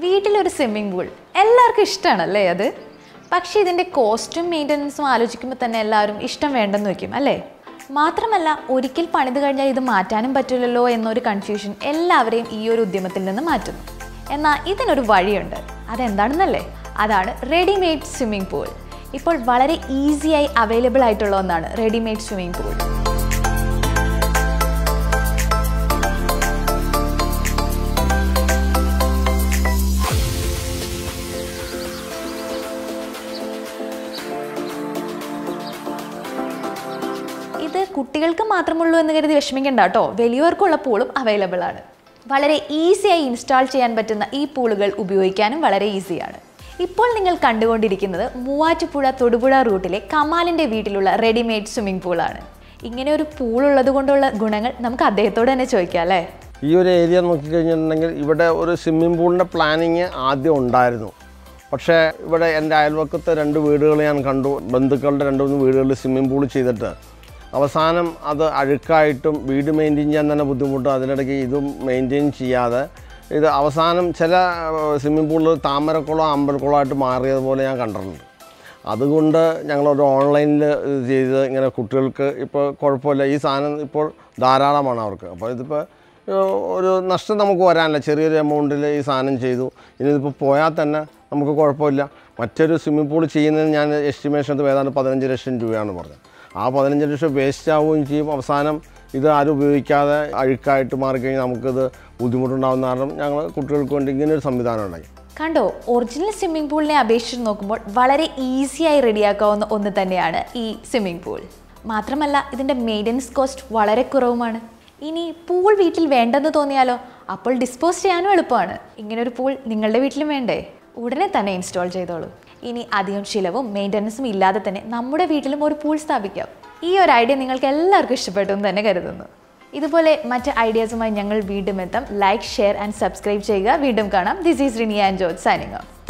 വീട്ടിലൊരു swimming pool എല്ലാവർക്കും ഇഷ്ടമാണല്ലേ അത് പക്ഷേ ഇതിൻ്റെ കോസ്റ്റും മെയിൻ്റനൻസും ആലോചിക്കുമ്പോൾ തന്നെ എല്ലാവരും ഇഷ്ടം വേണ്ടെന്ന് വെക്കും അല്ലേ മാത്രമല്ല ഒരിക്കൽ പണിത് കഴിഞ്ഞാൽ ഇത് മാറ്റാനും പറ്റില്ലല്ലോ എന്നൊരു കൺഫ്യൂഷൻ എല്ലാവരെയും ഈ ഒരു ഉദ്യമത്തിൽ നിന്ന് മാറ്റുന്നു എന്നാൽ ഇതിനൊരു വഴിയുണ്ട് അതെന്താണെന്നല്ലേ അതാണ് റെഡിമെയ്ഡ് സ്വിമ്മിംഗ് പൂൾ ഇപ്പോൾ വളരെ ഈസിയായി അവൈലബിൾ ആയിട്ടുള്ള ഒന്നാണ് റെഡിമെയ്ഡ് സ്വിമ്മിംഗ് പൂൾ ഇത് കുട്ടികൾക്ക് മാത്രമുള്ളൂ എന്ന് കരുതി വിഷമിക്കേണ്ട കേട്ടോ വലിയവർക്കുള്ള പൂളും അവൈലബിൾ ആണ് വളരെ ഈസിയായി ഇൻസ്റ്റാൾ ചെയ്യാൻ പറ്റുന്ന ഈ പൂളുകൾ ഉപയോഗിക്കാനും വളരെ ഈസിയാണ് ഇപ്പോൾ നിങ്ങൾ കണ്ടുകൊണ്ടിരിക്കുന്നത് മൂവാറ്റുപുഴ തൊടുപുഴ റൂട്ടിലെ കമാലിൻ്റെ വീട്ടിലുള്ള റെഡിമെയ്ഡ് സ്വിമ്മിംഗ് പൂളാണ് ഇങ്ങനെ ഒരു പൂൾ ഉള്ളത് കൊണ്ടുള്ള ഗുണങ്ങൾ നമുക്ക് അദ്ദേഹത്തോട് തന്നെ ചോദിക്കാം അല്ലേ ഈ ഒരു ഏരിയ നോക്കിക്കഴിഞ്ഞിട്ടുണ്ടെങ്കിൽ ഇവിടെ ഒരു സ്വിമ്മിംഗ് പൂളിൻ്റെ പ്ലാനിങ് ആദ്യം ഉണ്ടായിരുന്നു പക്ഷേ ഇവിടെ എൻ്റെ അയൽവക്കത്തെ രണ്ട് വീടുകൾ ഞാൻ കണ്ടു ബന്ധുക്കളുടെ രണ്ട് മൂന്ന് വീടുകളിൽ സ്വിമ്മിംഗ് പൂൾ ചെയ്തിട്ട് അവസാനം അത് അഴുക്കായിട്ടും വീട് മെയിൻറ്റെയിൻ ചെയ്യാൻ തന്നെ ബുദ്ധിമുട്ടും അതിനിടയ്ക്ക് ഇതും മെയിൻറ്റെയിൻ ചെയ്യാതെ ഇത് അവസാനം ചില സ്വിമ്മിംഗ് പൂളിൽ താമരക്കുളം അമ്പലക്കുളമായിട്ട് മാറിയതുപോലെ ഞാൻ കണ്ടിട്ടുണ്ട് അതുകൊണ്ട് ഞങ്ങളൊരു ഓൺലൈനിൽ ഇത് ചെയ്ത് ഇങ്ങനെ കുട്ടികൾക്ക് ഇപ്പോൾ കുഴപ്പമില്ല ഈ സാധനം ഇപ്പോൾ ധാരാളമാണ് അവർക്ക് അപ്പോൾ ഇതിപ്പോൾ ഏഹ്, ഒരു നഷ്ടം നമുക്ക് വരാനില്ല ചെറിയൊരു എമൗണ്ടിൽ ഈ സാധനം ചെയ്തു ഇനി ഇതിപ്പോൾ പോയാൽ തന്നെ നമുക്ക് കുഴപ്പമില്ല മറ്റൊരു സ്വിമ്മിംഗ് പൂൾ ചെയ്യുന്നതിന് ഞാൻ എസ്റ്റിമേഷൻ അത് ഏതാണ്ട് പതിനഞ്ച് ലക്ഷം രൂപയാണ് പറഞ്ഞത് ആ പതിനഞ്ച് ലക്ഷം വേസ്റ്റ് ആവുകയും ചെയ്യും അവസാനം ഇത് ആരും ഉപയോഗിക്കാതെ അഴുക്കായിട്ട് മാറിക്കഴിഞ്ഞാൽ നമുക്കിത് ബുദ്ധിമുട്ടുണ്ടാകുന്ന കാരണം ഞങ്ങൾ കുട്ടികൾക്ക് വേണ്ടി ഇങ്ങനെ ഒരു സംവിധാനം ഉണ്ടാക്കി കണ്ടോ ഒറിജിനൽ സ്വിമ്മിംഗ് പൂളിനെ അപേക്ഷിച്ച് നോക്കുമ്പോൾ വളരെ ഈസിയായി റെഡിയാക്കാവുന്ന ഒന്ന് തന്നെയാണ് ഈ സ്വിമ്മിംഗ് പൂൾ മാത്രമല്ല ഇതിൻ്റെ മെയിൻ്റനൻസ് കോസ്റ്റ് വളരെ കുറവുമാണ് ഇനി പൂൾ വീട്ടിൽ വേണ്ടെന്ന് തോന്നിയാലോ അപ്പോൾ ഡിസ്പോസ് ചെയ്യാനും എളുപ്പമാണ് ഇങ്ങനെ ഒരു പൂൾ നിങ്ങളുടെ വീട്ടിലും വേണ്ടേ ഉടനെ തന്നെ ഇൻസ്റ്റാൾ ചെയ്തോളൂ ഇനി അധികം ചിലവും മെയിൻ്റനൻസും ഇല്ലാതെ തന്നെ നമ്മുടെ വീട്ടിലും ഒരു പൂൾ സ്ഥാപിക്കാം ഈ ഒരു ഐഡിയ നിങ്ങൾക്ക് എല്ലാവർക്കും ഇഷ്ടപ്പെട്ടു എന്ന് തന്നെ കരുതുന്നു ഇതുപോലെ മറ്റ് ഐഡിയാസുമായി ഞങ്ങൾ വീണ്ടും എത്താം ലൈക്ക് ഷെയർ ആൻഡ് സബ്സ്ക്രൈബ് ചെയ്യുക വീണ്ടും കാണാം this is Rini and George signing of